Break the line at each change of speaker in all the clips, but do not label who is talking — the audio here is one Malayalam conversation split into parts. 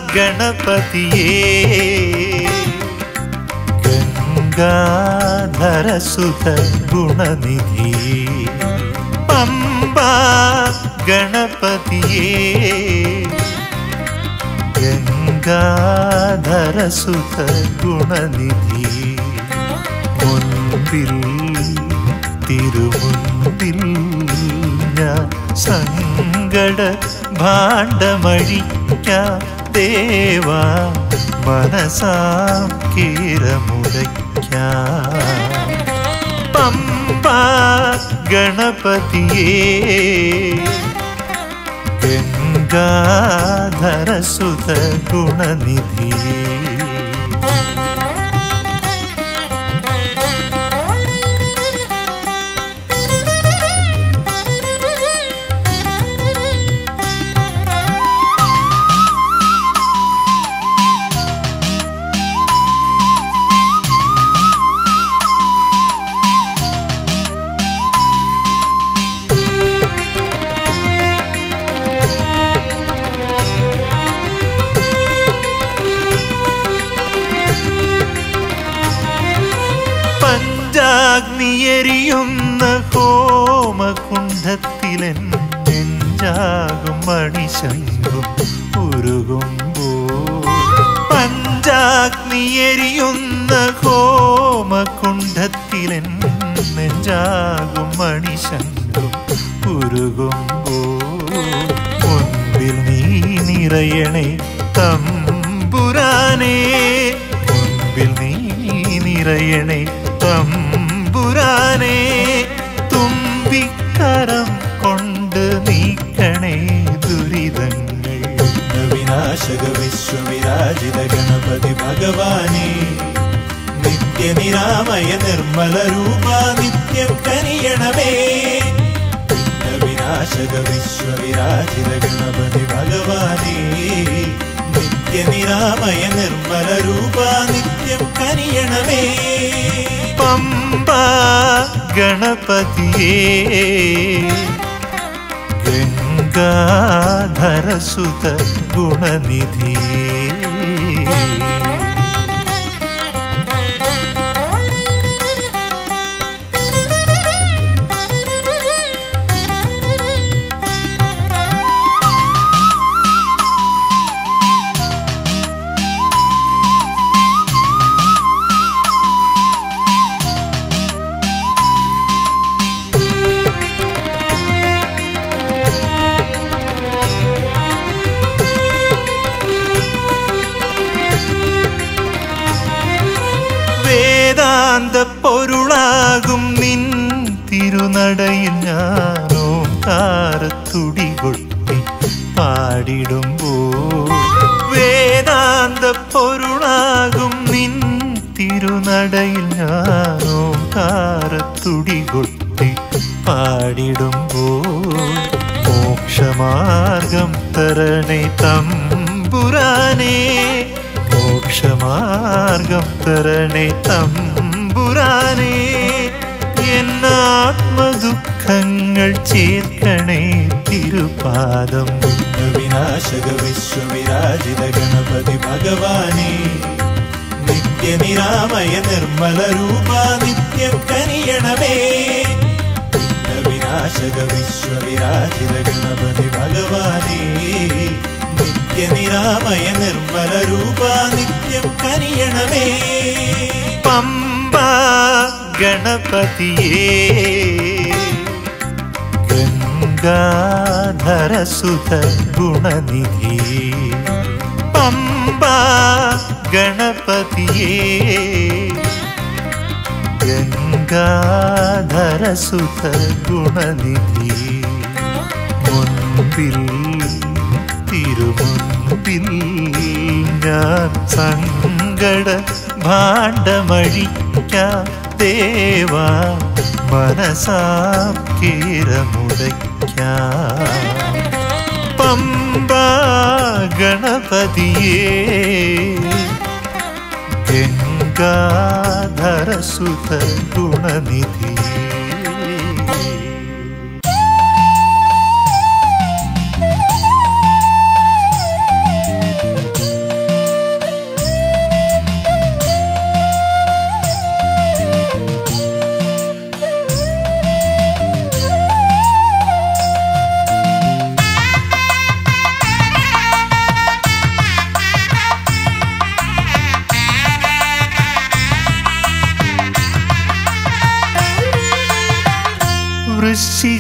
ഗണപതിയേ ഗംഗാധരസുത ഗുണനിധി പമ്പ ഗണപതിയേ ഗംഗാധരസുത ഗുണനിധി മുൻപിൽ തിരുമുൻപിൽ ഞാൻ സങ്കട ഭാണ്ഡമഴിക്കാം ദേവാ മനസാം കീരമുടയ്ക്കാം പമ്പ ഗണപതിയേ ഗംഗാധരസുത ഗുണനിധി പഞ്ചാഗ്നിയെരിയുന്ന ഹോമകുണ്ഠത്തിലെൻ നെഞ്ചാകും മണിശങ്കും ഉരുകുമ്പോൾ പഞ്ചാഗ്നിയെരിയുന്ന ഹോമകുണ്ഠത്തിലെൻ നെഞ്ചാകും മണിശങ്കും ഉരുകുമ്പോൾ മുൻപിൽ നീ നിറയണേ തമ്പുരാനേ മുൻപിൽ നീ നിറയണേ തമ്പുരാനേ തുമ്പിക്കരം കൊണ്ട് നീക്കണേ ദുരിതങ്ങൾ
വിനാശക വിശ്വവിരാജിത ഗണപതി ഭഗവാനെ നിത്യനിരാമയ നിർമ്മല രൂപ നിത്യം കനിയണമേ വിനാശക വിശ്വവിരാജിത ഗണപതി ഭഗവാനെ നിത്യനിരാമയ നിർമ്മല രൂപ നിത്യം കനിയണമേ
പമ്പ ഗണപതിയേ ഗംഗാധരസുത ഗുണനിധിയേ വേദാന്ത പൊരുളാകും നിൻ തിരുനടയിൽ ഞാനോ കാരത്തുടി കൊട്ടി പാടിടുമ്പോൾ വേദാന്ത പൊരുളാകും നിൻ തിരുനടയിൽ ഞാനോ കാരത്തുടി കൊട്ടി പാടിടുമ്പോൾ മോക്ഷമാർഗം തരണേ തമ്പുരാനേ മോക്ഷമാർഗം തരണേ തമ്പുരാനേ എന്നാത്മദുഃഖങ്ങൾ ചേർക്കണേ തിരുപാദം
വിനാശക വിശ്വവിരാജിത ഗണപതി ഭഗവാനെ നിത്യനിരാമയ നിർമ്മല രൂപ നിത്യം കനിയണമേ വിനാശക വിശ്വവിരാജിത ഗണപതി ഭഗവാനെ നിത്യനിരാമയ നിർമ്മല രൂപ നിത്യം കനിയണമേ
പമ്പ ഗണപതിയേ ഗംഗാധരസുത ഗുണനിധി പമ്പ ഗണപതിയേ ഗംഗാധരസുത ഗുണനിധി മുൻപിൽ തിരുമുൻപിൽ ഞാൻ സങ്കട ഭാണ്ഡമഴിക്കാം ദേവാ മനസാം കീരമുടയ്ക്കാം പമ്പ ഗണപതിയേ ഗംഗാധരസുത ഗുണനിധി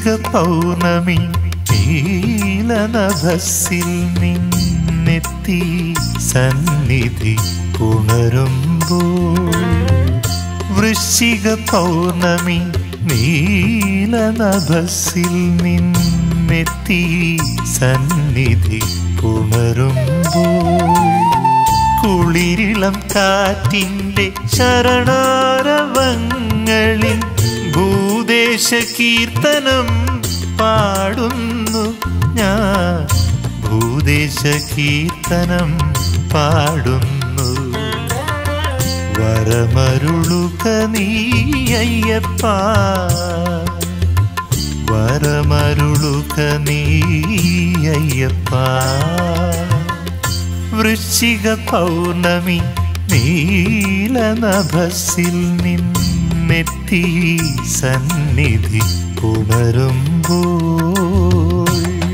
പൗർണമി നീലനഭസിൽ നിന്നെത്തി സന്നിധി പുണരുമ്പോൾ വൃശ്ചിക പൗർണമി നീലനഭസിൽ നിന്നെത്തി സന്നിധി പുണരുമ്പോൾ കുളിരിളം കാറ്റിൻ്റെ ശരണാരവങ്ങളിൽ ഭൂദേശ കീർത്തനം പാടുന്നു ഞാൻ ഭൂദേശ കീർത്തനം പാടുന്നു വരമരുളുക നീയയ്യപ്പ വരമരുളുക നീയയ്യപ്പ വൃശ്ചിക പൗർണമി നീലനഭസിൽ നിന്നെത്തി സന്നിധി പുണരുമ്പോൾ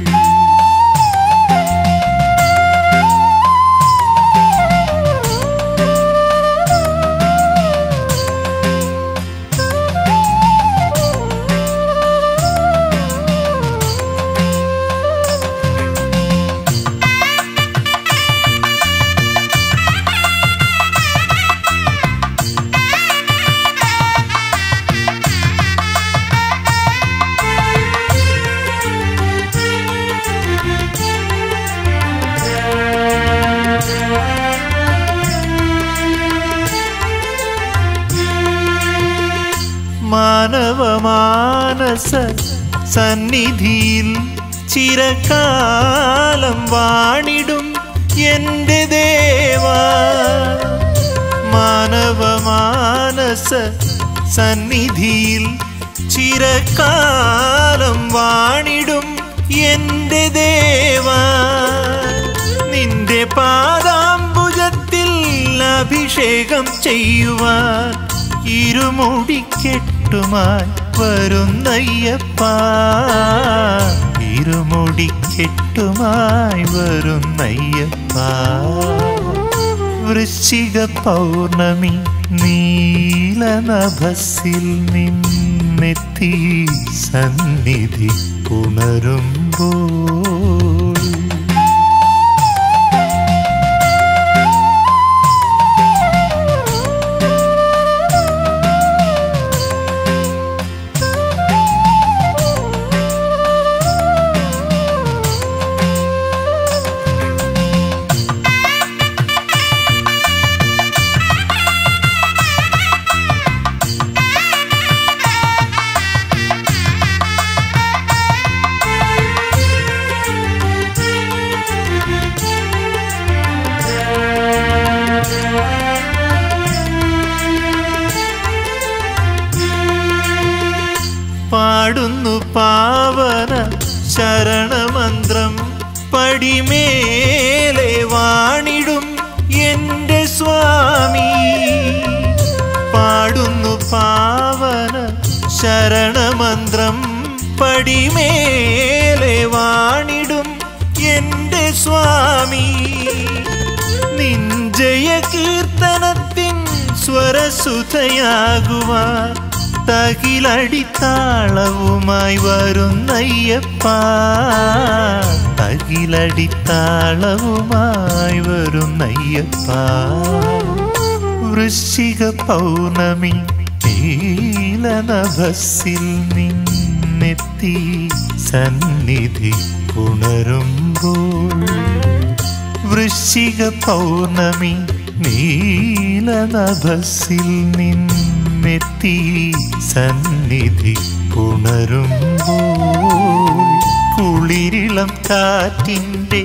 മാനവമാനസ സന്നിധിയിൽ ചിരകാലം വാണിടും എൻ്റെ ദേവാ മാനവമാനസ സന്നിധിയിൽ ചിരകാലം വാണിടും എൻ്റെ ദേവാ നിന്റെ പാദാംബുജത്തിൽ അഭിഷേകം ചെയ്യുവാൻ ഇരുമുടിക്കെട്ടുമായി വരുന്നയ്യപ്പ ഇരുമുടിക്കെട്ടുമായി വരുന്നയ്യപ്പ വൃശ്ചിക പൗർണമി നീലനഭസിൽ നിന്നെത്തി സന്നിധി പുണരുമ്പോൾ പാടുന്നു പാവന ശരണമന്ത്രം പടിമേലെ വാണിടും എൻ്റെ സ്വാമി പാടുന്നു പാവന ശരണമന്ത്രം പടിമേലെ വാണിടും എൻ്റെ സ്വാമി നിഞ്ചയ കീർത്തനത്തിൻ സ്വരസുതയാകുവാൻ തകിലടിത്താളവുമായി വരുന്നയ്യപ്പ തകിലടിത്താളവുമായി വരുന്നയ്യപ്പ വൃശ്ചിക പൗർണമി നീലനഭസിൽ നിന്നെത്തി സന്നിധി പുണരുമ്പോൾ വൃശ്ചിക പൗർണമി നീലനഭസിൽ നിന്നെത്തി സന്നിധി പുണരുമ്പോൾ കുളിരിളം കാറ്റിൻ്റെ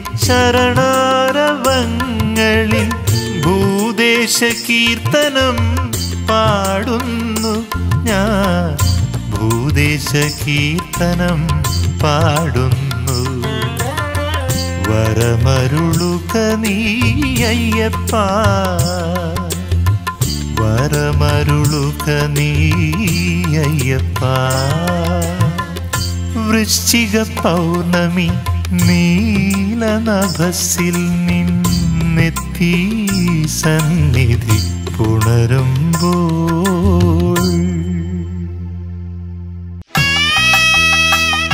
ശരണാരവങ്ങളിൽ ഭൂദേശ കീർത്തനം പാടുന്നു ഞാൻ ഭൂദേശ കീർത്തനം പാടുന്നു വരമരുളുക നീയയ്യപ്പ വരമരുളുക നീയയ്യപ്പ വൃശ്ചിക പൗർണമി നീലനഭസിൽ നിന്നെത്തി സന്നിധി പുണരുമ്പോൾ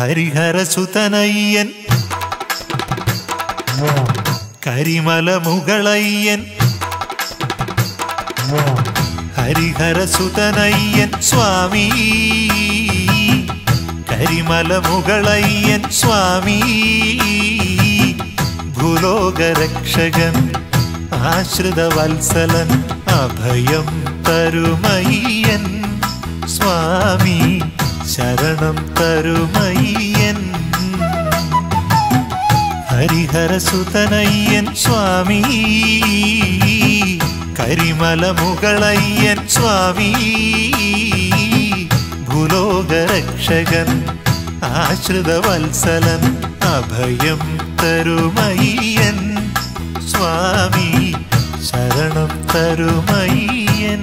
ഹരിഹരസുതനയ്യൻ കരിമല മുകളയ്യൻ ഹരിഹരസുതനയ്യൻ സ്വാമി കരിമല മുകളയ്യൻ സ്വാമി ഭൂലോകരക്ഷകൻ ആശ്രിതവത്സലൻ അഭയം തരുമയ്യൻ സ്വാമി ശരണം തരുമയ്യൻ ഹരിഹരസുതനയ്യൻ സ്വാമി കരിമല മുകളയ്യൻ സ്വാമി ഭൂലോകരക്ഷകൻ ആശ്രിതവത്സലൻ അഭയം തരുമയ്യൻ സ്വാമി ശരണം തരുമയ്യൻ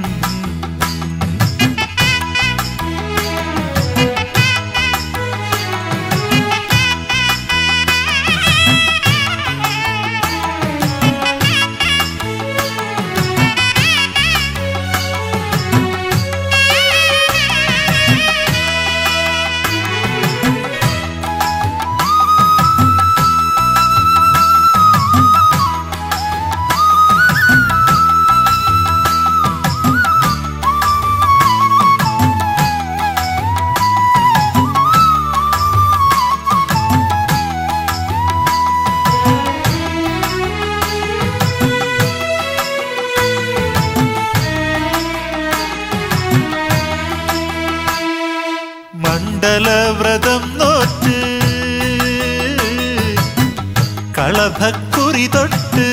മണ്ഡലവ്രതം നോറ്റ് കളഭക്കുറി തൊട്ട്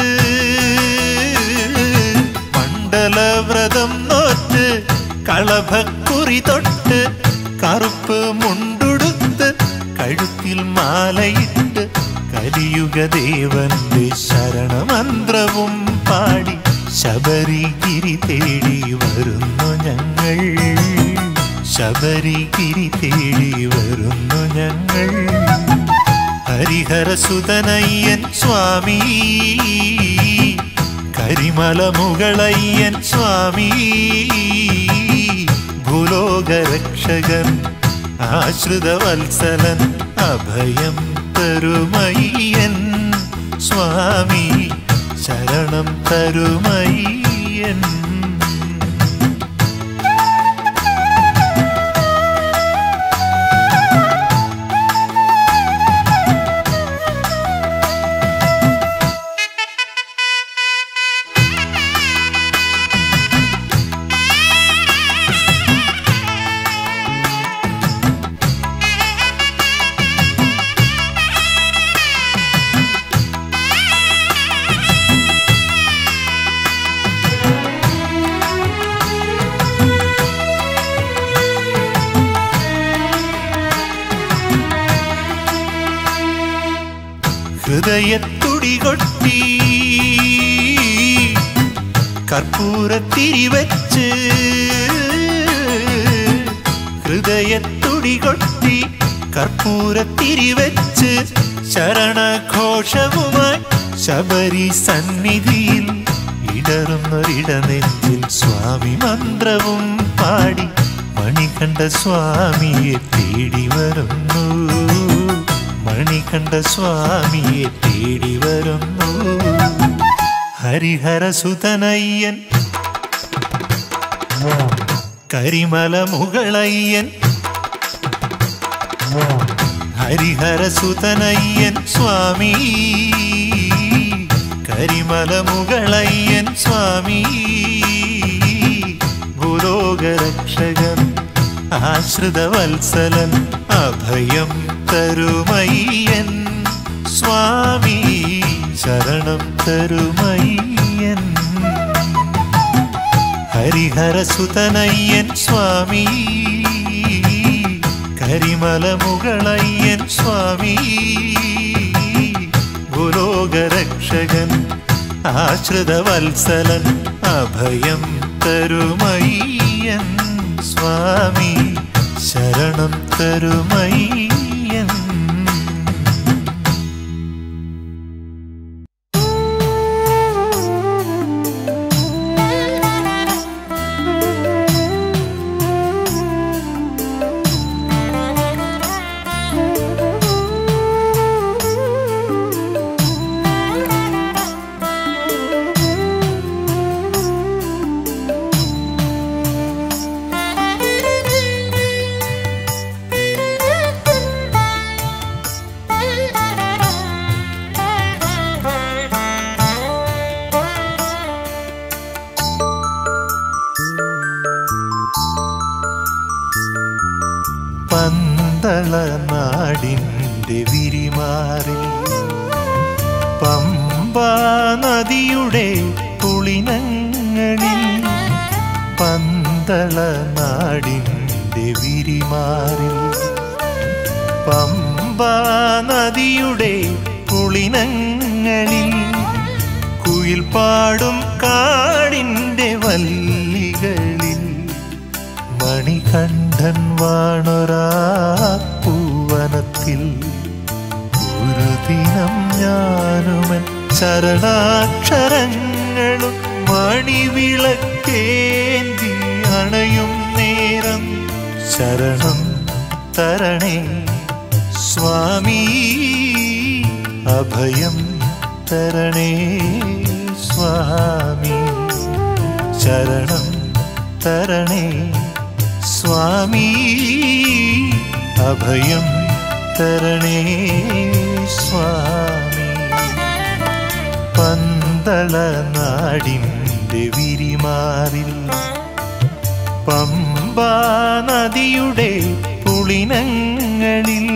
മണ്ഡലവ്രതം നോറ്റ് കളഭക്കുറി തൊട്ട് കറുപ്പ് മുണ്ടുടുത്ത് കഴുത്തിൽ മാലയിട്ട് കലിയുഗദേവന്റെ ശരണമന്ത്രവും പാടി ശബരിഗിരി തേടി വരുന്നു ഞങ്ങൾ ശബരിഗിരി തേടി വരുന്നു ഞങ്ങൾ ഹരിഹരസുതനയ്യൻ സ്വാമി കരിമല മുകളയ്യൻ സ്വാമി ഭൂലോകരക്ഷകൻ ആശ്രിതവത്സലൻ അഭയം തരുമയ്യൻ സ്വാമി ശരണം തരുമയ്യൻ ഹൃദയത്തുടി കൊട്ടി കർപ്പൂരത്തിരി വച്ച് ഹൃദയത്തുടി കൊട്ടി കർപ്പൂരത്തിരി വച്ച് ശരണഘോഷവുമായി ശബരി സന്നിധിയിൽ ഇടറുന്നൊരിടനെഞ്ചിൽ സ്വാമി മന്ത്രവും പാടി മണികണ്ഠ സ്വാമിയെ തേടി വരുന്നു മണികണ്ഠ സ്വാമിയെ തേടി വരുന്നു ഹരിഹരസുതനയ്യൻ കരിമല മുകളയ്യൻ ഹരിഹരസുതനയ്യൻ സ്വാമി കരിമല മുകളയ്യൻ സ്വാമി ഭൂലോകരക്ഷകൻ ആശ്രിതവത്സലൻ അഭയം തരുമയ്യൻ സ്വാമി ശരണം തരുമയ്യൻ ഹരിഹരസുതനയ്യൻ സ്വാമി കരിമല മുകളയ്യൻ സ്വാമി ഭൂലോകരക്ഷകൻ ആശ്രിതവത്സലൻ അഭയം തരുമയ്യൻ സ്വാമി ശരണം തരുമയ്യൻ
Thank you.
പന്തള നാടിൻ്റെ വിരിമാറിൽ പമ്പാ നദിയുടെ പുളിനങ്ങളിൽ പന്തള നാടിൻ്റെ വിരിമാറിൽ പമ്പാ നദിയുടെ പുളിനങ്ങളിൽ കുയിൽ പാടും കാടിൻ്റെ വല്ലികളിൽ മണികണ്ഠൻ വാണൊരാ പൂവനത്തിൽ ഒരു ദിനം ഞാനുമൻ ചരണാക്ഷരങ്ങളും മണിവിളക്കേന്തി അണയും നേരം ശരണം തരണേ സ്വാമി അഭയം തരണേ സ്വാമി ശരണം തരണേ സ്വാമി അഭയം തരണേ സ്വാമി പന്തള നാടിൻ്റെ വിരിമാറിൽ പമ്പാ നദിയുടെ പുളിനങ്ങളിൽ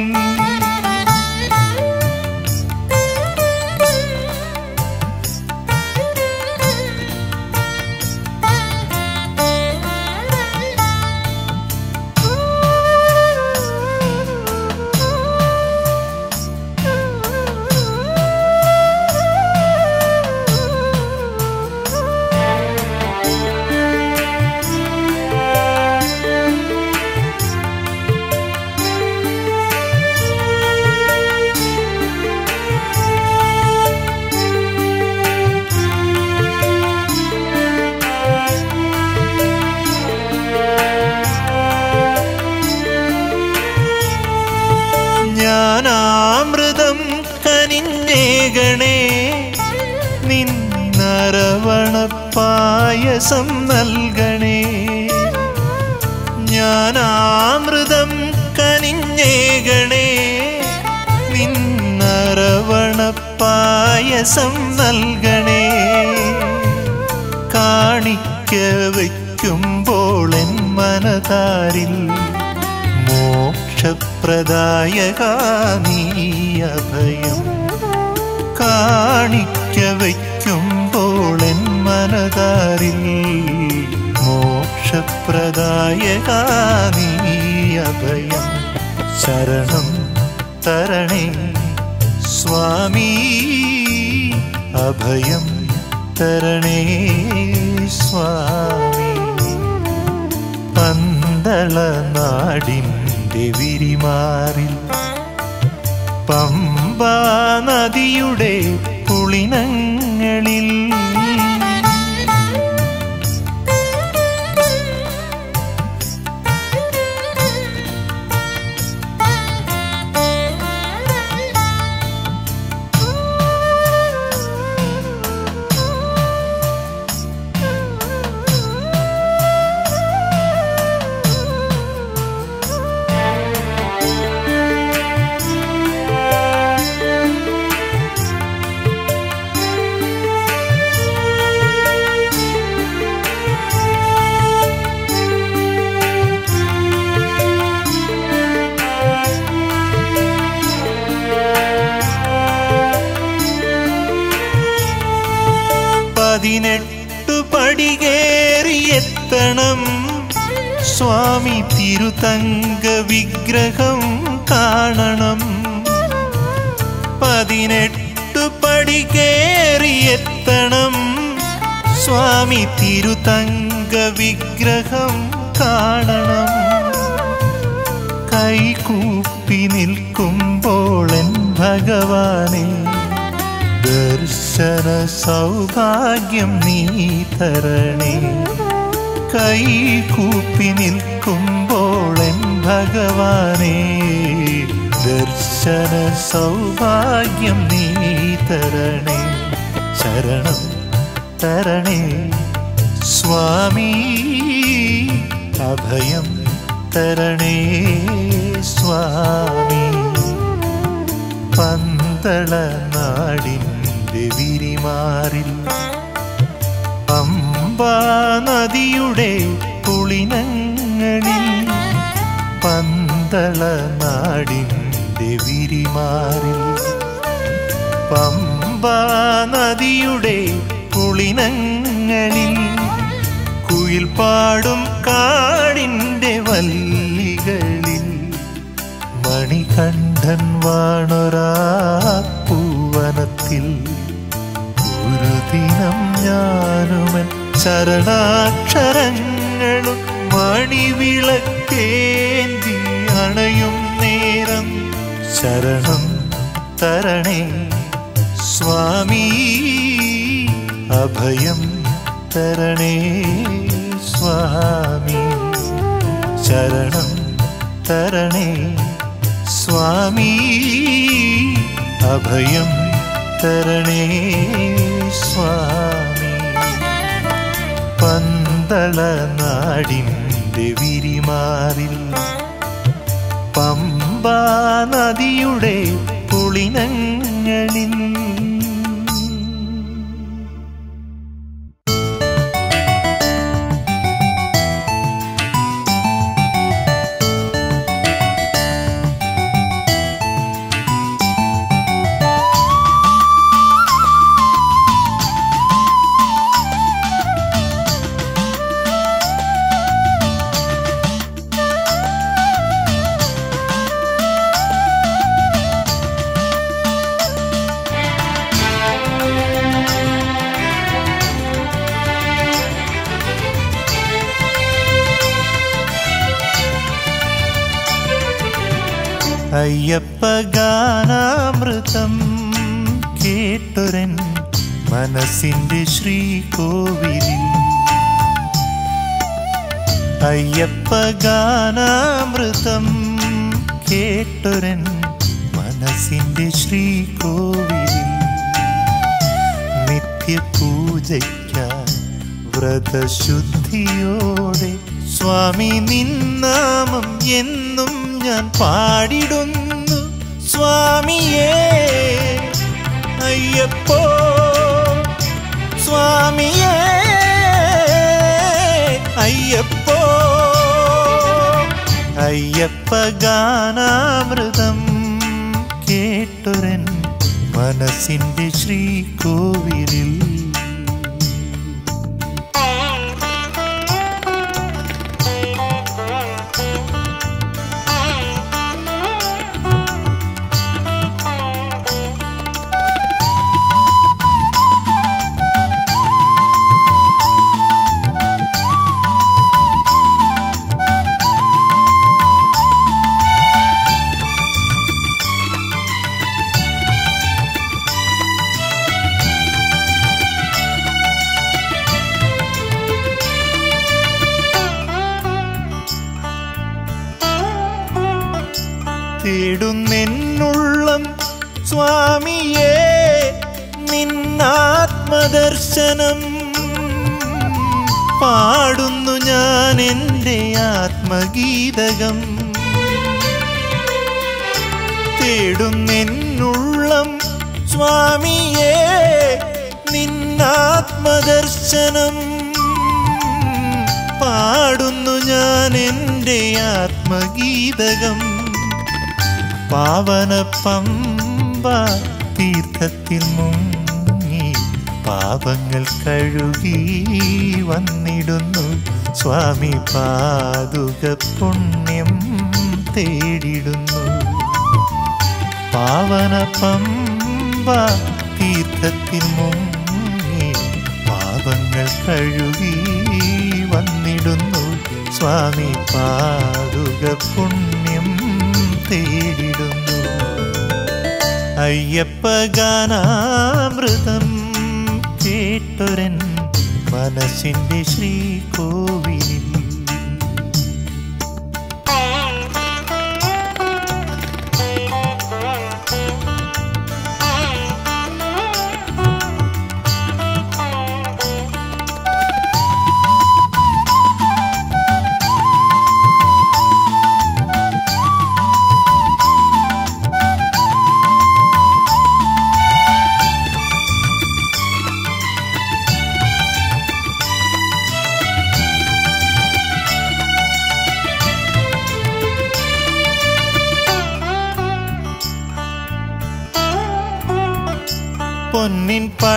ഞാനാമൃതം കനിഞ്ഞേകണേ നിന്നരവണ പായസം നൽകണേ ഞാനാമൃതം കനിഞ്ഞേകണേ നിന്നരവണ പായസം നൽകണേ കാണിക്ക വയ്ക്കുമ്പോൾ എൻ മനതാരിൽ മോക്ഷപ്രദായക നീ അഭയം കാണിക്ക വയ്ക്കുമ്പോൾ എൻ മനതാരിൽ മോക്ഷപ്രദായക നീ അഭയം ശരണം തരണേ സ്വാമി അഭയം തരണേ സ്വാമി പന്തള നാടിൻ്റെ വിരിമാറിൽ പമ്പാ നദിയുടെ പുളിനങ്ങളിൽ പതിനെട്ടു പടികേറിയെത്തണം സ്വാമി തിരുതങ്ക വിഗ്രഹം കാണണം പതിനെട്ടു പടികേറിയെത്തണം സ്വാമി തിരുതങ്ക വിഗ്രഹം കാണണം കൈകൂപ്പി നിൽക്കുമ്പോൾ എൻ ഭഗവാനെ ദർശന സൗഭാഗ്യം നീ തരണേ കൈകൂപ്പി നിൽക്കുമ്പോൾ എൻ ഭഗവാനെ ദർശന സൗഭാഗ്യം നീ തരണേ ശരണം തരണേ സ്വാമി അഭയം തരണേ സ്വാമി പന്തള നാടിൻ്റെ വിരിമാറിൽ അമ്പാ നദിയുടെ പുളിനങ്ങളിൽ പന്ത പന്തള നാടിൻ്റെ വിരിമാറിൽ പമ്പാ നദിയുടെ കുളിനങ്ങളിൽ കുയിൽ പാടും കാടിൻ്റെ വല്ലികളിൽ മണികണ്ഠൻ വാണൊരാ പൂവനത്തിൽ ഒരു ദിനം ഞാനുമൻ ശരണാക്ഷരങ്ങളും മണിവിളക്കേന്തി അണയും നേരം ശരണം തരണേ സ്വാമി അഭയം തരണേ സ്വാമി ശരണം തരണേ സ്വാമി അഭയം തരണേ സ്വാമി പന്തള നാടിൻ്റെ വിരിമാറിൽ പമ്പാ നദിയുടെ പുളിനങ്ങളിൽ അയ്യപ്പ ഗാനാമൃതം കേട്ടൊരൻ മനസ്സിന്റെ ശ്രീകോവിലിൽ അയ്യപ്പ ഗാനാമൃതം കേട്ടൊരൻ മനസ്സിന്റെ ശ്രീകോവിലിൽ നിത്യപൂജയ്ക്കായി വ്രതശുദ്ധിയോടെ സ്വാമി നിന്നാമം എന്നും ഞാൻ പാടിടുന്നു സ്വാമിയേ അയ്യപ്പോ സ്വാമിയേ അയ്യപ്പോ അയ്യപ്പ ഗാനാമൃതം കേട്ടൊരൻ മനസ്സിന്റെ ശ്രീകോവിലിൽ തേടുന്നെന്നുള്ളം സ്വാമിയേ നിന്നാത്മദർശനം പാടുന്നു ഞാൻ എൻ്റെ ആത്മഗീതകം തേടുന്നെന്നുള്ളം സ്വാമിയേ നിന്നാത്മദർശനം പാടുന്നു ഞാൻ എൻ്റെ ആത്മഗീതകം പാവന പമ്പ തീർത്ഥത്തിൽ മുങ്ങി പാപങ്ങൾ കഴുകി വന്നിടുന്നു സ്വാമി പാതുക പുണ്യം തേടിടുന്നു പാവന പമ്പ തീർത്ഥത്തിൽ മുങ്ങി പാപങ്ങൾ കഴുകി വന്നിടുന്നു സ്വാമി പാതുക പുണ്യം തേടിടുന്നു അയ്യപ്പ ഗാനാമൃതം കേട്ടൊരൻ മനസ്സിന്റെ ശ്രീകോവിലിൽ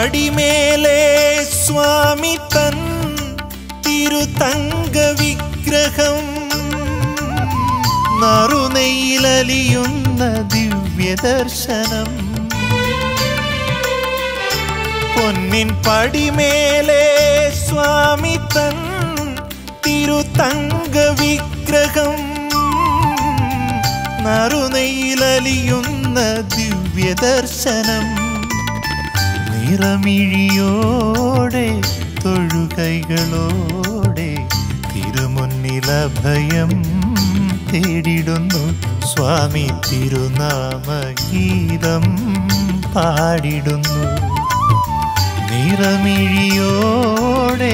പടിമേലെ സ്വാമി തൻ തിരുതങ്ക വിഗ്രഹം നറുനെയിലലിയുന്ന ദിവ്യദർശനം പൊന്നിൻ പടിമേലെ സ്വാമി തൻ തിരുതങ്ക വിഗ്രഹം നറുനെയിലലിയുന്ന ദിവ്യദർശനം നിറമിഴിയോടെ തൊഴുകൈകളോടെ തിരുമുന്നിലഭയം തേടിടുന്നു സ്വാമി തിരുനാമഗീതം പാടിടുന്നു നിറമിഴിയോടെ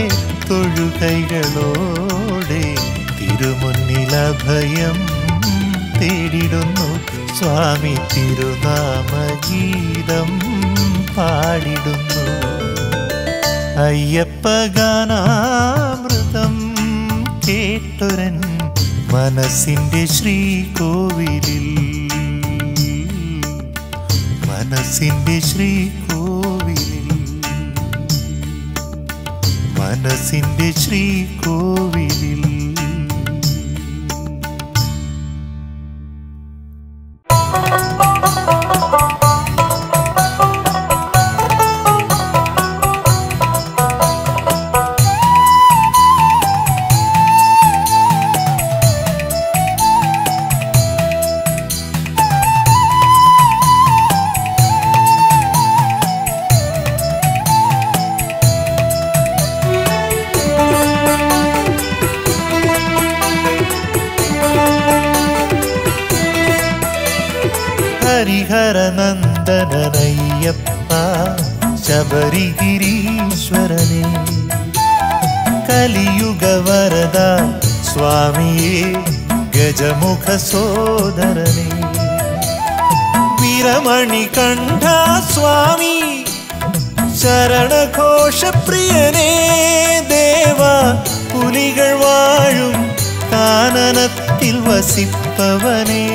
തൊഴുകൈകളോടെ തിരുമുന്നിലഭയം തേടിടുന്നു സ്വാമി തിരുനാമഗീതം പാടിടുന്നു അയ്യപ്പ ഗാനാമൃതം കേട്ടൊരൻ മനസ്സിൻ്റെ ശ്രീകോവിലിൽ മനസ്സിൻ്റെ ശ്രീകോവിലിൽ മനസ്സിൻ്റെ ശ്രീകോവിലിൽ ഹരിഹരനന്ദനയ്യപ്പ ശബരിഗിരീശ്വരനെ കലിയുഗവരദ സ്വാമിയേ ഗജമുഖ സോദരനെ വീരമണി കണ്ഠ സ്വാമി ശരണഘോഷപ്രിയനേ ദേവ പുലികൾ വാഴും കാനനത്തിൽ വസിപ്പവനേ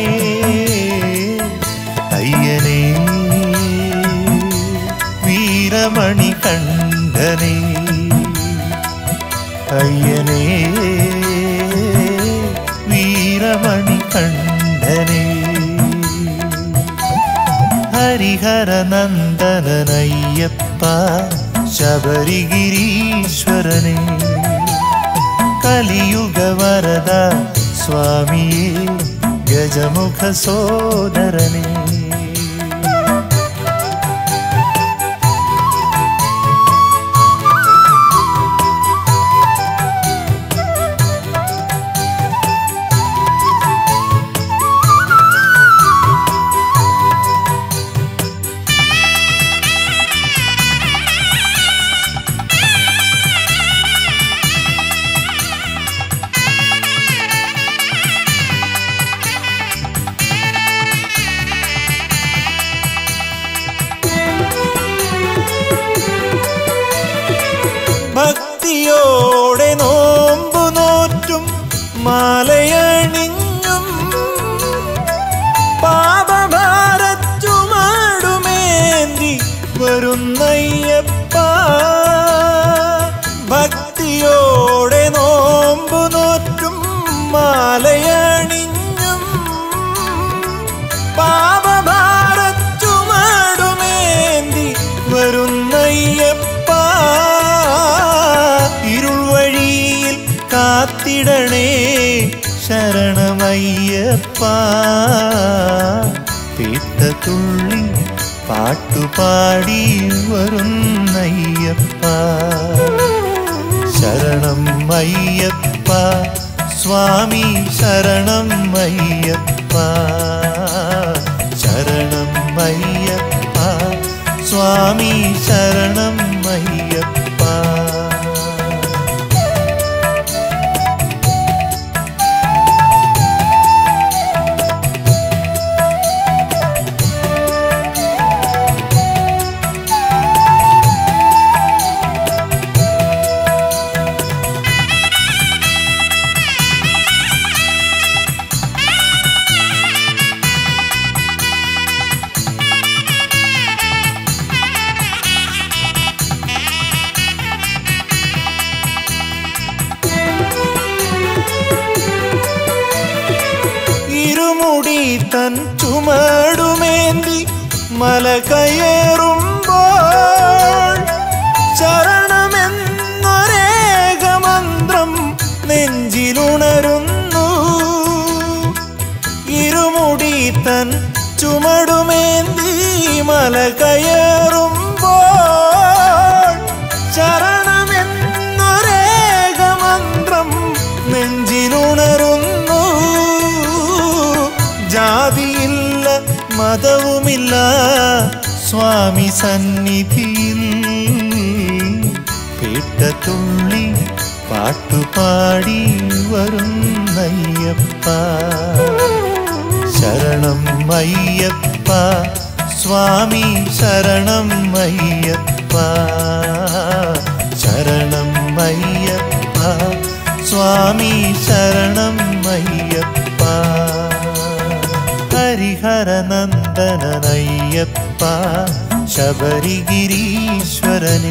അയ്യനേ വീരമണി കണ്ഠനേ അയ്യനേ വീരമണി കണ്ഠനേ ഹരിഹരനന്ദനയ്യപ്പ ശബരിഗിരീശ്വരനെ കലിയുഗവരദ സ്വാമിയേ ഗജമുഖ സോദരനെ ഭക്തിയോടെ നോമ്പു നോറ്റും മാലയണിഞ്ഞും പാപഭാരച്ചുമാടുമേന്തി വരുന്നയ്യപ്പ ഭക്തിയോടെ നോമ്പു നോറ്റും മാലയണിഞ്ഞും പാപഭാരച്ചുമാടുമേന്തി വരുന്നയ്യപ്പ ഇരുൾ വഴിയിൽ കാത്തിടണേ ശരണമയ്യപ്പ തീട്ട തുള്ളി പാട്ടുപാടി വരുന്നയ്യപ്പ ശരണം അയ്യപ്പ സ്വാമി ശരണം അയ്യപ്പ ശരണം അയ്യപ്പ സ്വാമി ശരണം അയ്യപ്പ ഇരുമുടി തൻ ചുമടുമേന്തി മല കയറുമ്പോൾ ശരണമെന്നൊരേകമന്ത്രം നെഞ്ചിലുണരുന്നു ഇരുമുടി തൻ ചുമടുമേന്തി മല കയറുമ്പോൾ ശരണമെന്നൊരേകമന്ത്രം നെഞ്ചിലുണരുന്നു ജാതിയില്ല മതവുമില്ല സ്വാമി സന്നിധിയിൽ പേട്ടത്തുള്ളി പാട്ടുപാടി വരുന്നയ്യപ്പ ശരണം അയ്യപ്പ സ്വാമി ശരണം അയ്യപ്പ ശരണം അയ്യപ്പ സ്വാമി ശരണം അയ്യപ്പ ഹരിഹരനന്ദനയ്യപ്പ ശബരിഗിരീശ്വരനെ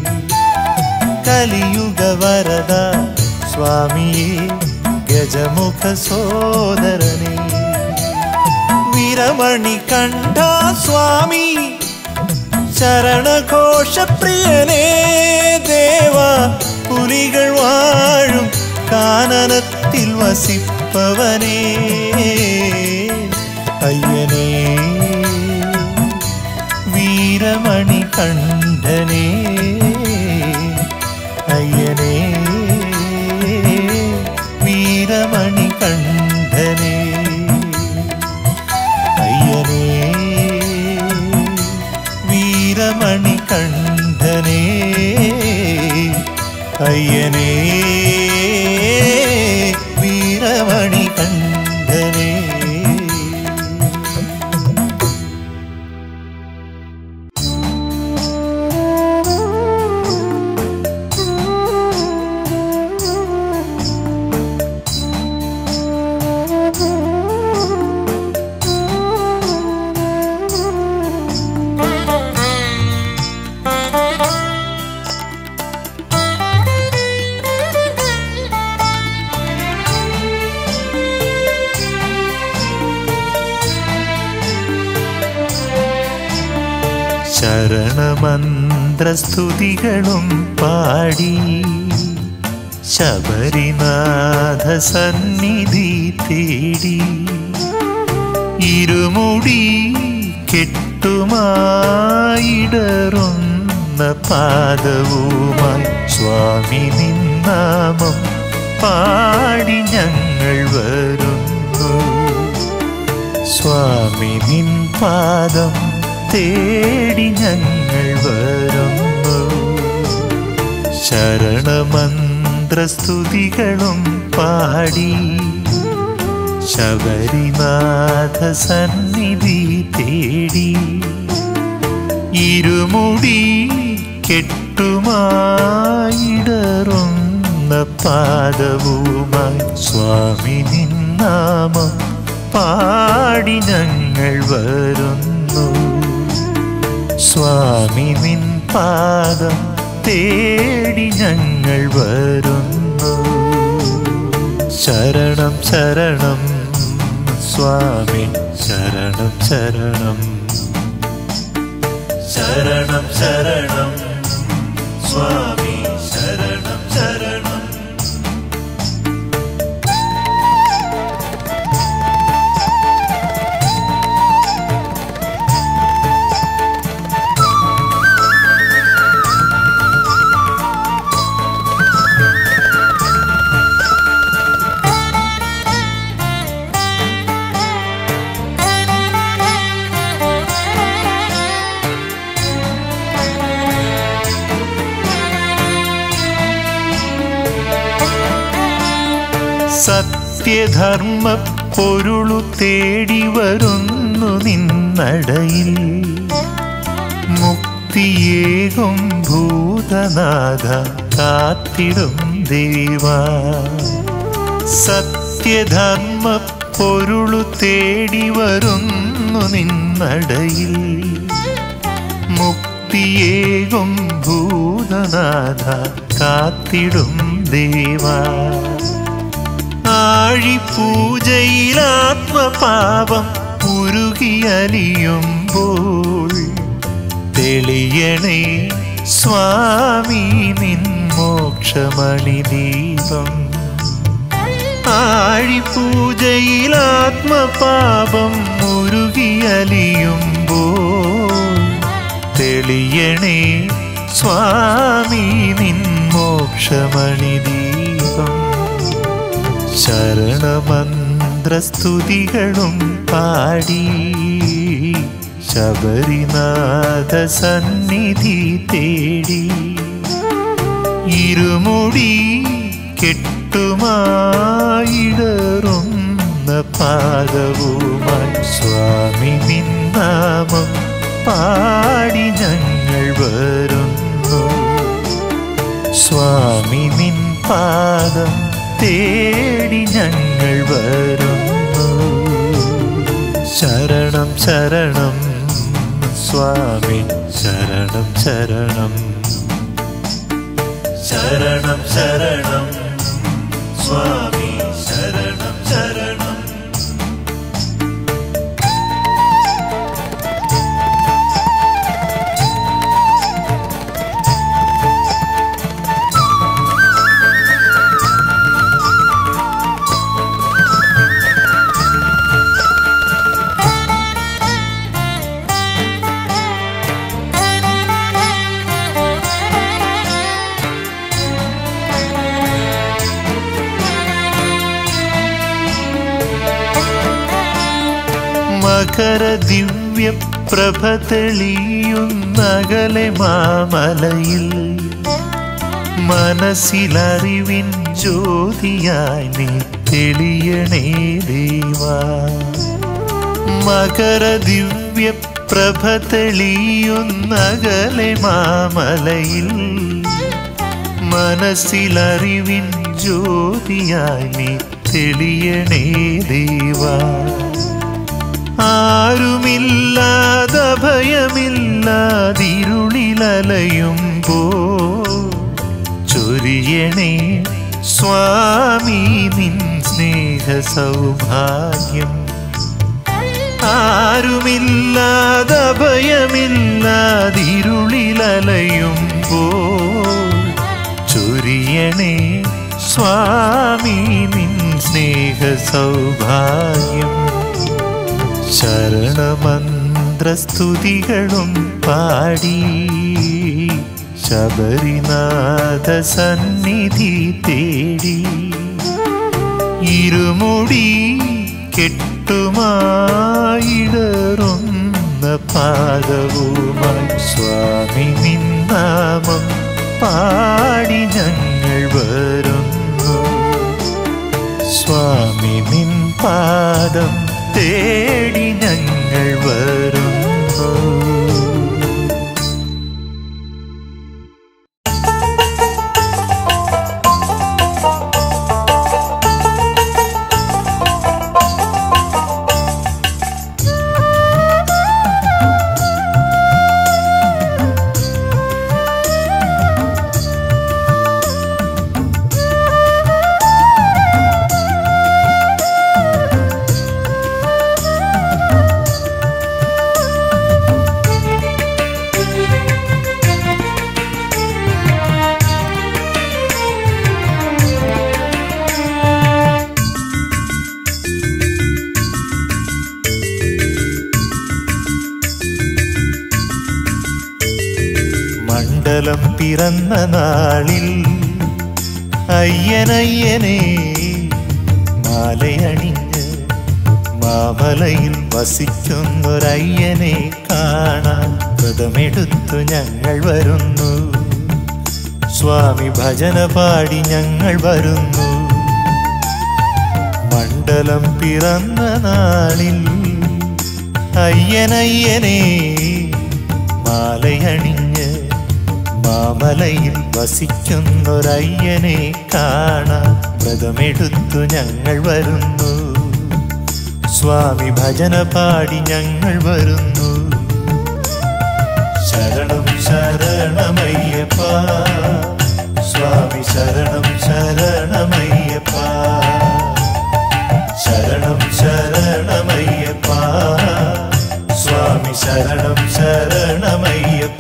കലിയുഗ വരദ സ്വാമിയെ ഗജമുഖ സോദരനെ വീരമണി കണ്ട സ്വാമി ശരണഘോഷപ്രിയനേ ദേവ പുലികൾ വാഴും കാനനത്തിൽ വസിപ്പവനേ അയ്യനേ വീരമണി കണ്ഠനേ അയ്യനേ വീരമണി കണ്ഠനേ അയ്യനേ വീരമണി കണ്ഠനേ അയ്യനേ വീരമണി കണ്ഠനേ ശരണമന്ത്രസ്തുതികളും പാടി ശബരിനാഥ സന്നിധി തേടി ഇരുമുടി കെട്ടുമായിടറുന്ന പാദവുമായി സ്വാമി നിന്നാമം പാടി ഞങ്ങൾ വരുന്നു സ്വാമി നിൻ പാദം തേടി ഞങ്ങൾ വരുന്നു ശരണമന്ത്രസ്തുതികളും പാടി ശബരിനാഥ സന്നിധി തേടി ഇരുമുടി കെട്ടുമായിടറുന്ന പാദവുമായി സ്വാമി നിന്നാമം പാടി ഞങ്ങൾ വരുന്നു സ്വാമി നിൻ പാദം തേടി ഞങ്ങൾ വരുന്നു ശരണം ശരണം സ്വാമി ശരണം ശരണം ശരണം ശരണം സ്വാമി ശരണം ശരണം സത്യധർമ്മ പൊരുളു തേടി വരുന്നു നിന്നടയിൽ മുക്തിയേകും ഭൂതനാഥ കാത്തിടും ദേവ സത്യധർമ്മ പൊരുളു തേടി വരുന്നു നിന്നടയിൽ മുക്തിയേകും ഭൂതനാഥ കാത്തിടും ദേവ ആഴിപൂജയിലാത്മപാപം ഉരുകിയലിയുമ്പോൾ തെളിയണേ സ്വാമി നിൻ മോക്ഷമണി ദീപം ആഴിപൂജയിലാത്മപാപം മുരുകിയലിയുമ്പോൾ തെളിയണേ സ്വാമി നിൻ മോക്ഷമണി ദീപം ശരണമന്ത്രസ്തുതികളും പാടി ശബരിനാഥ സന്നിധി തേടി ഇരുമുടി കെട്ടുമായിടറുന്ന പാദവുമായി സ്വാമി നിന്നാമം പാടി ഞങ്ങൾ വരുന്നു സ്വാമി നിൻ പാദം തേടി ഞങ്ങൾ വരുന്നു ശരണം ശരണം സ്വാമി ശരണം ശരണം ശരണം ശരണം സ്വാമി ശരണം ശരണം മകര ദിവ്യ പ്രഭ തെളിയുന്നകലെ മാമലയിൽ മനസ്സിലറിവിൻ ജ്യോതിയായി നീ തെളിയണേ ദേവാ മകര ദിവ്യ പ്രഭ തെളിയുന്നകലെ മാമലയിൽ മനസ്സിലറിവിൻ ജ്യോതിയായി നീ തെളിയണേ ദേവാ ആരുമില്ലാത ഭയമില്ലാതിരുളിലലയുമ്പോ ചൊരിയണേ സ്വാമി നിൻ സ്നേഹ സൗഭാഗ്യം ആരുമില്ലാത ഭയമില്ലാതിരുളിലലയുമ്പോ ചൊരിയണേ സ്വാമി നിൻ സ്നേഹ സൗഭാഗ്യം ശരണമന്ത്രസ്തുതികളും പാടി ശബരിനാഥ സന്നിധി തേടി ഇരുമുടി കെട്ടുമായിടറുന്ന പാദവുമായി സ്വാമി നിന്നാമം പാടി ഞങ്ങൾ വരുന്നു സ്വാമി നിൻ പാദം തേടി ഞങ്ങൾ വരുന്നു മണ്ഡലം പിറന്ന നാളിൽ അയ്യനയ്യനെ മാലയണിഞ്ഞ് മാമലയിൽ വസിക്കുന്നൊരയ്യനെ കാണാൻ വ്രതമെടുത്തു ഞങ്ങൾ വരുന്നു സ്വാമി ഭജന പാടി ഞങ്ങൾ വരുന്നു മണ്ഡലം പിറന്ന നാളിൽ അയ്യനയ്യനെ മാലയണിഞ്ഞ് മാമലയിൽ വസിക്കുന്നൊരയ്യനെ കാണാൻ വ്രതമെടുത്തു ഞങ്ങൾ വരുന്നു സ്വാമി ഭജന പാടി ഞങ്ങൾ വരുന്നു ശരണം ശരണമയ്യപ്പ സ്വാമി ശരണം ശരണമയ്യപ്പ ശരണം ശരണമയ്യപ്പ സ്വാമി ശരണം ശരണമയ്യപ്പ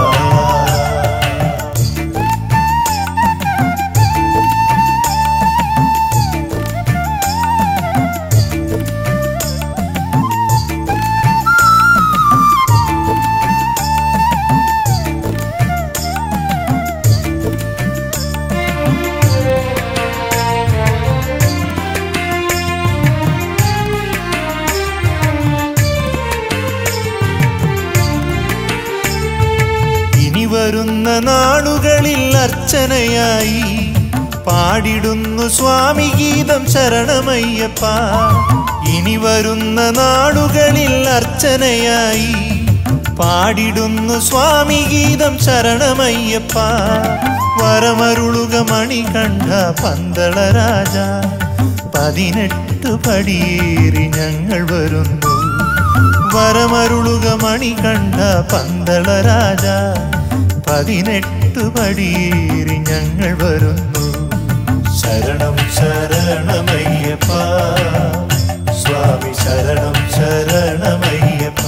ഇനി വരുന്ന നാളുകളിൽ അർച്ചനയായി പാടിടുന്നു സ്വാമി ഗീതം ശരണമയ്യപ്പ ഇനി വരുന്ന നാളുകളിൽ അർച്ചനയായി പാടിടുന്നു സ്വാമി ഗീതം ശരണമയ്യപ്പ വരമരുളുക മണികണ്ഠ പന്തള രാജ പതിനെട്ട് പടിയേറി ഞങ്ങൾ വരുന്നു വരമരുളുക മണികണ്ഠ പന്തള രാജ പതിനെട്ട് പടിയേറി ഞങ്ങൾ വരുന്നു ശരണം ശരണമയ്യപ്പ സ്വാമി ശരണം ശരണമയ്യപ്പ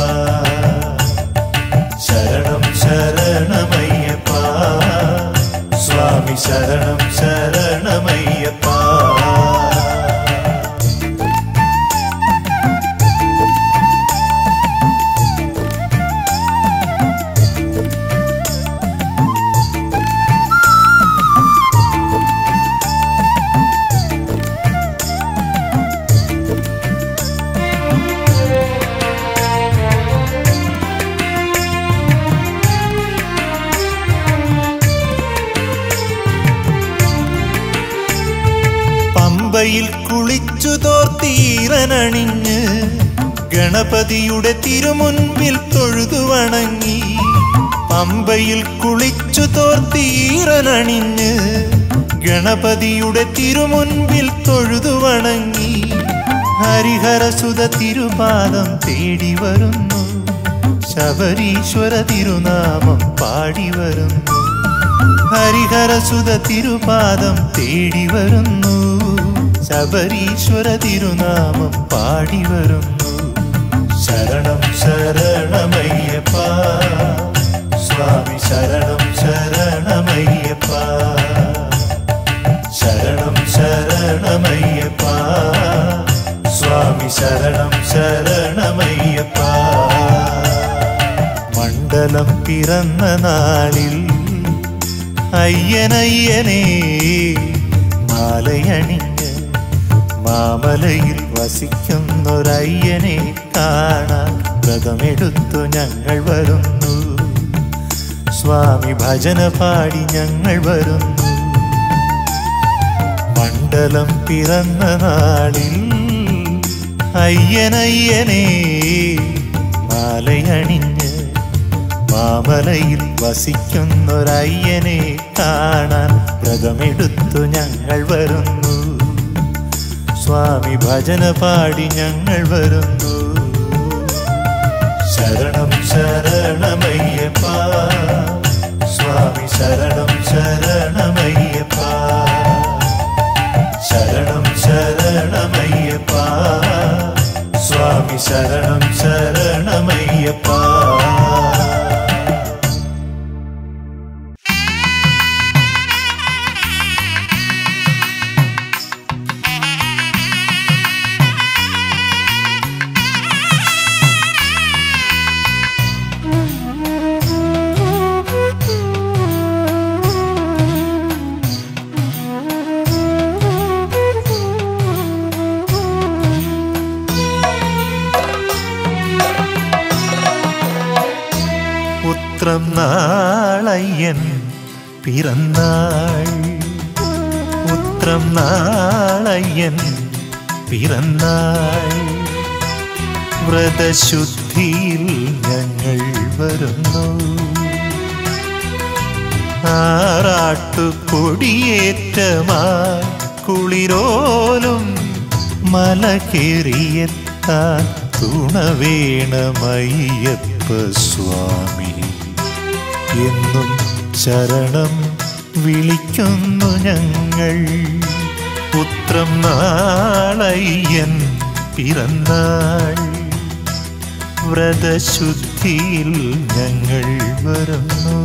ശരണം ശരണമയ്യപ്പ സ്വാമി ശരണം ശരണമയ്യപ്പ പമ്പയിൽ കുളിച്ചു തോർത്തീറനണിഞ്ഞ് ഗണപതിയുടെ തിരുമുൻപിൽ തൊഴുതു വണങ്ങി പമ്പയിൽ കുളിച്ചു തോർത്തീറനണിഞ്ഞ് ഗണപതിയുടെ തിരുമുൻപിൽ തൊഴുതു വണങ്ങി ഹരിഹരസുത തിരുപാദം തേടി വരുന്നു ശബരീശ്വര തിരുനാമം പാടി വരുന്നു ഹരിഹരസുത തിരുപാദം തേടി വരുന്നു ശബരീശ്വര തിരുനാമം പാടി വരുന്നു ശരണം ശരണമയ്യപ്പ സ്വാമി ശരണം ശരണമയ്യപ്പ ശരണം ശരണമയ്യപ്പ സ്വാമി ശരണം ശരണമയ്യപ്പ മണ്ഡലം പിറന്ന നാളിൽ അയ്യനയ്യനേ മാലയണിഞ്ഞ് മാമലയിൽ വസിക്കുന്നൊരയ്യനെ കാണാൻ വ്രതമെടുത്തു ഞങ്ങൾ വരുന്നു സ്വാമി ഭജന പാടി ഞങ്ങൾ വരുന്നു മണ്ഡലം പിറന്ന നാളിൽ അയ്യനയ്യനേ മാലയണിഞ്ഞ് മാമലയിൽ വസിക്കുന്നൊരയ്യനെ കാണാൻ വ്രതമെടുത്തു ഞങ്ങൾ വരുന്നു സ്വാമി ഭജന പാടി ഞങ്ങൾ വരുന്നു ശരണം ശരണമയ്യപ്പ സ്വാമി ശരണം ശരണമയ്യപ്പ ശരണം ശരണമയ്യപ്പ സ്വാമി ശരണം ശരണമയ്യപ്പ പുത്രം നാളയ്യൻ പിറന്നാൾ പുത്രം നാളയ്യൻ പിറന്നാൾ വ്രതശുദ്ധിയിൽ ഞങ്ങൾ വരുന്നു ആറാട്ടുപൊടിയേറ്റമായി കുളിരോലും മല കേറിയെത്താൻ തുണ വേണമയ്യപ്പ സ്വാമി എന്നും ശരണം വിളിക്കുന്നു ഞങ്ങൾ പുത്രം നാള നാളയ്യൻ പിറന്നാൾ വ്രതശുദ്ധിയിൽ ഞങ്ങൾ വരുന്നു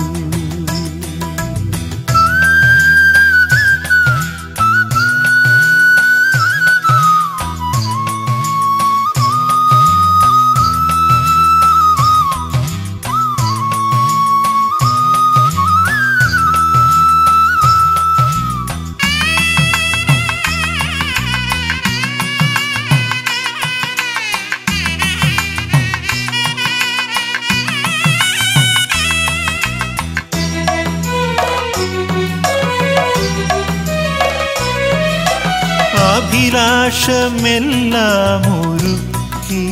അഭിലാഷമെല്ലാം ഒരുക്കി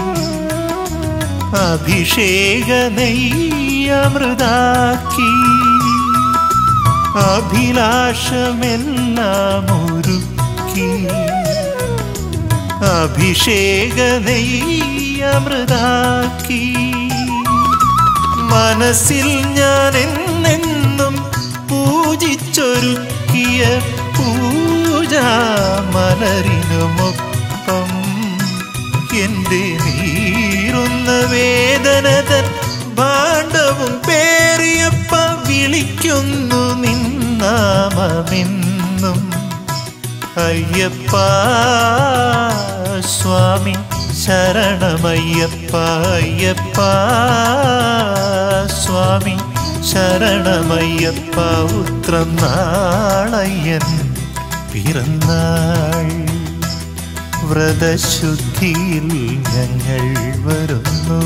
അഭിഷേക നെയ്യമൃതാക്കി അഭിലാഷമെല്ലാം ഒരുക്കി അഭിഷേക നെയ്യമൃതാക്കി മനസ്സിൽ ഞാൻ എന്നെന്നും പൂജിച്ചൊരുക്കിയ പൂജാമലരിനുമൊപ്പം എൻ്റെ നീറുന്ന വേദനതൻ ഭാണ്ഡവും പേറിയപ്പ വിളിക്കുന്നു നിന്നാമെന്നും അയ്യപ്പ സ്വാമി ശരണമയ്യപ്പ അയ്യപ്പ സ്വാമി ശരണമയ്യപ്പ ഉത്രം നാളയ്യൻ പിറന്നാൾ വ്രതശുദ്ധിയിൽ ഞങ്ങൾ വരുന്നു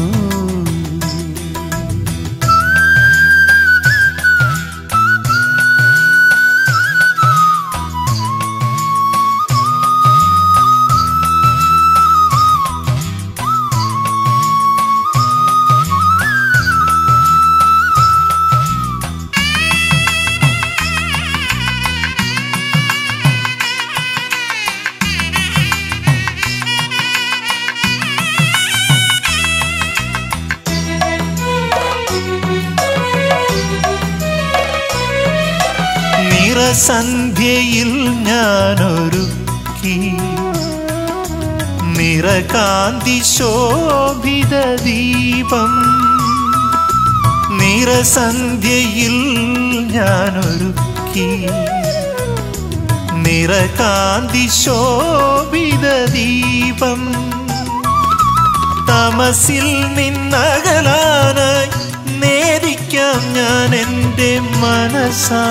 നിറസന്ധ്യയിൽ ഞാനൊരുക്കി നിറകാന്തി ശോഭിത ദീപം നിറസന്ധ്യയിൽ ഞാനൊരുക്കി നിറകാന്തി ശോഭിത ദീപം തമസിൽ നിന്നകലാനായി നേദിക്കാം ഞാൻ എൻ്റെ മനസ്സാ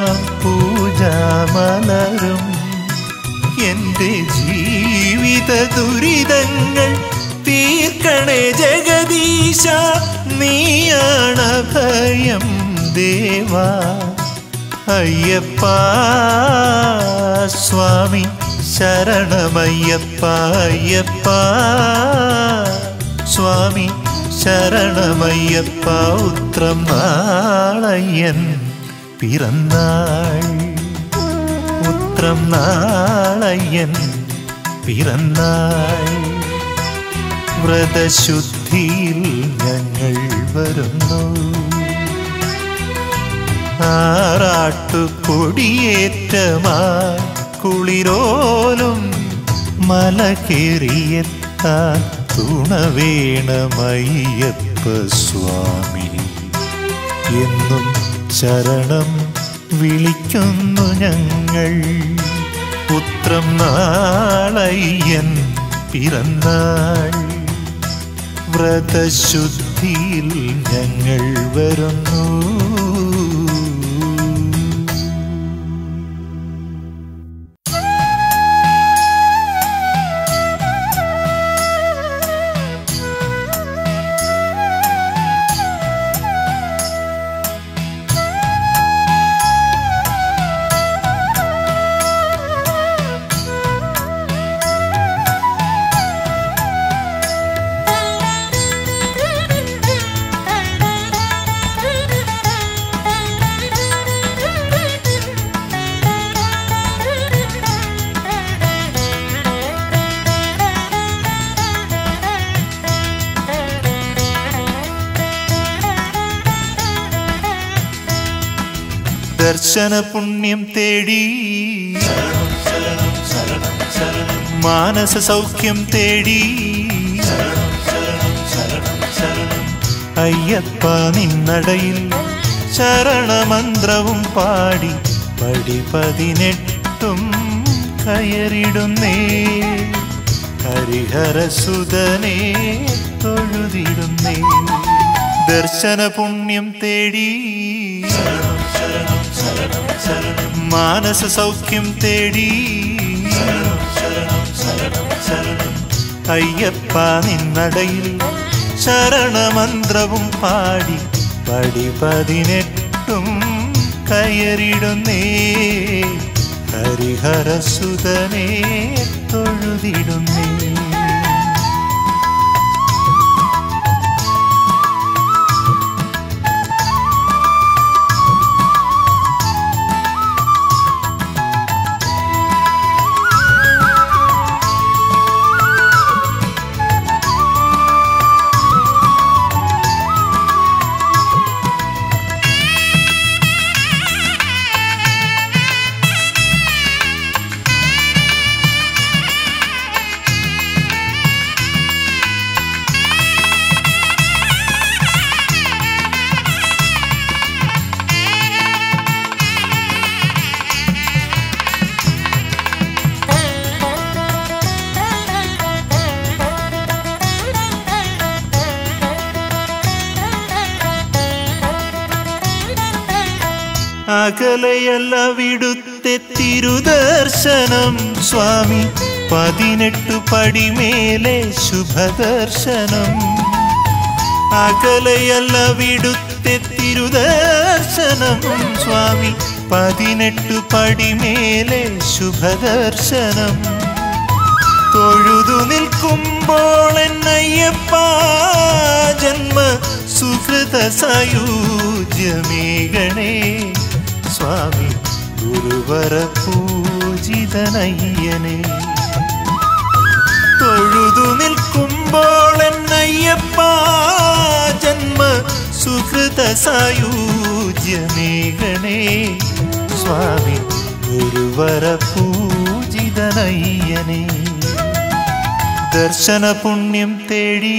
പൂജാമലരും എൻ്റെ ജീവിത ദുരിതങ്ങൾ തീർക്കണേ ജഗദീശ നീയാണ് ഭയം ദേവാ അയ്യപ്പ സ്വാമി ശരണമയ്യപ്പ അയ്യപ്പ സ്വാമി ശരണമയ്യപ്പ ഉത്രം നാളയ്യൻ പിറന്നാൾ ഉത്രം നാളയ്യൻ പിറന്നാൾ വ്രതശുദ്ധിയിൽ ഞങ്ങൾ വരുന്നു ആറാട്ടുപൊടിയേറ്റമായി കുളിരോലും മല കേറിയെത്താൻ തുണ വേണമയ്യപ്പ സ്വാമി എന്നും ശരണം വിളിക്കുന്നു ഞങ്ങൾ പുത്രം നാളയ്യൻ പിറന്നാൾ വ്രതശുദ്ധിയിൽ ഞങ്ങൾ വരുന്നു ദർശന പുണ്യം തേടി
ശരണം ശരണം ശരണം
മാനസ സൗഖ്യം തേടി അയ്യപ്പ നിന്നടയിൽ ശരണമന്ത്രവും പാടി പടി പതിനെട്ടും കയറിടുന്നേ ഹരിഹരസുതനെ തൊഴുതിടുന്നേ ദർശന പുണ്യം തേടി മാനസ സൗഖ്യം തേടി അയ്യപ്പ നിന്നടയിൽ ശരണമന്ത്രവും പാടി പടി പതിനെട്ടും കയറിടുന്നേ ഹരിഹരസുതനെ തൊഴുതിടുന്നേ അകലയല്ല വിടുത്തെ തിരുദർശനം സ്വാമി പതിനെട്ടു പടിമേലെ ശുഭദർശനം അകലയല്ല വിടുത്തെ തിരുദർശനം സ്വാമി പതിനെട്ടു പടിമേലെ ശുഭദർശനം തൊഴുതു നിൽക്കുമ്പോൾ എന്നയ്യപ്പ ജന്മ സുഹൃത സയൂജ്യമേകണേ സ്വാമി ഗുരുവര പൂജിതനയ്യനെ തൊഴുതു നിൽക്കുമ്പോൾ എന്നയ്യപ്പ ജന്മ സുഹൃത സായൂജ്യമേകണേ സ്വാമി ഗുരുവര പൂജിതനയ്യനെ ദർശന പുണ്യം തേടി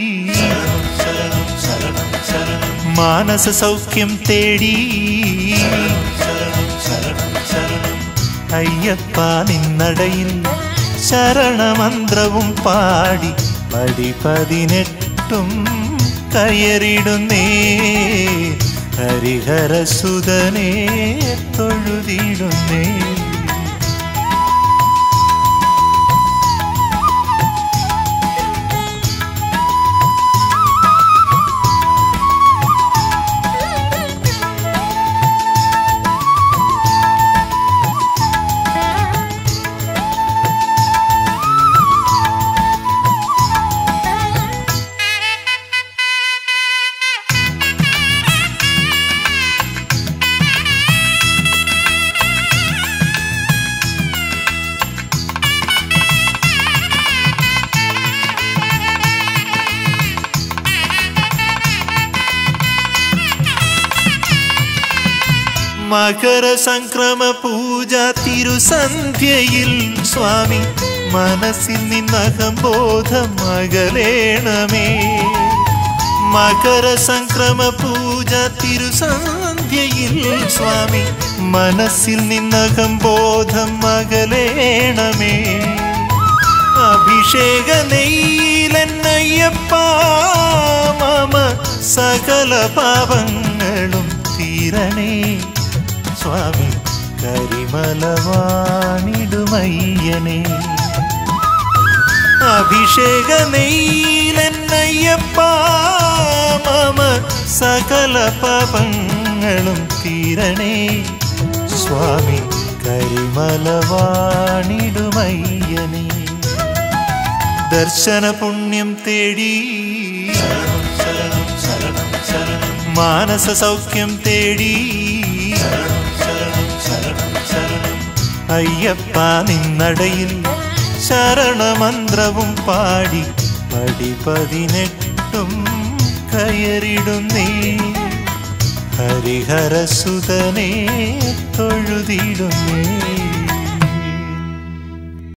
മാനസ സൗഖ്യം തേടി അയ്യപ്പ നിന്നടയിൽ ശരണമന്ത്രവും പാടി പടി പതിനെട്ടും കയറിടുന്നേ ഹരിഹരസുതനെ തൊഴുതിടുന്നേ മകര സംക്രമ പൂജ തിരുസന്ധ്യയിൽ സ്വാമി മനസ്സിൽ നിന്നകംബോധം അകലേണമേ മകര സംക്രമ പൂജ തിരുസന്ധ്യയിൽ സ്വാമി മനസ്സിൽ നിന്നകംബോധം അകലേണമേ അഭിഷേക നെയ്യിലെന്നയ്യപ്പ മമ സകല പാപങ്ങളും തീരണേ സ്വാമി കരിമലവാണിടുമയ്യനെ അഭിഷേക നെയ്യിലെന്നയ്യപ്പ മമ സകല പാപങ്ങളും തീരണേ സ്വാമി കരിമലവാണിടുമയ്യനെ ദർശന പുണ്യം തേടി മാനസ സൗഖ്യം തേടി അയ്യപ്പ നിന്നടയിൽ ശരണമന്ത്രവും പാടി പടി പതിനെട്ടും കയറിടുന്നേ ഹരിഹരസുതനെ തൊഴുതിടുന്നേ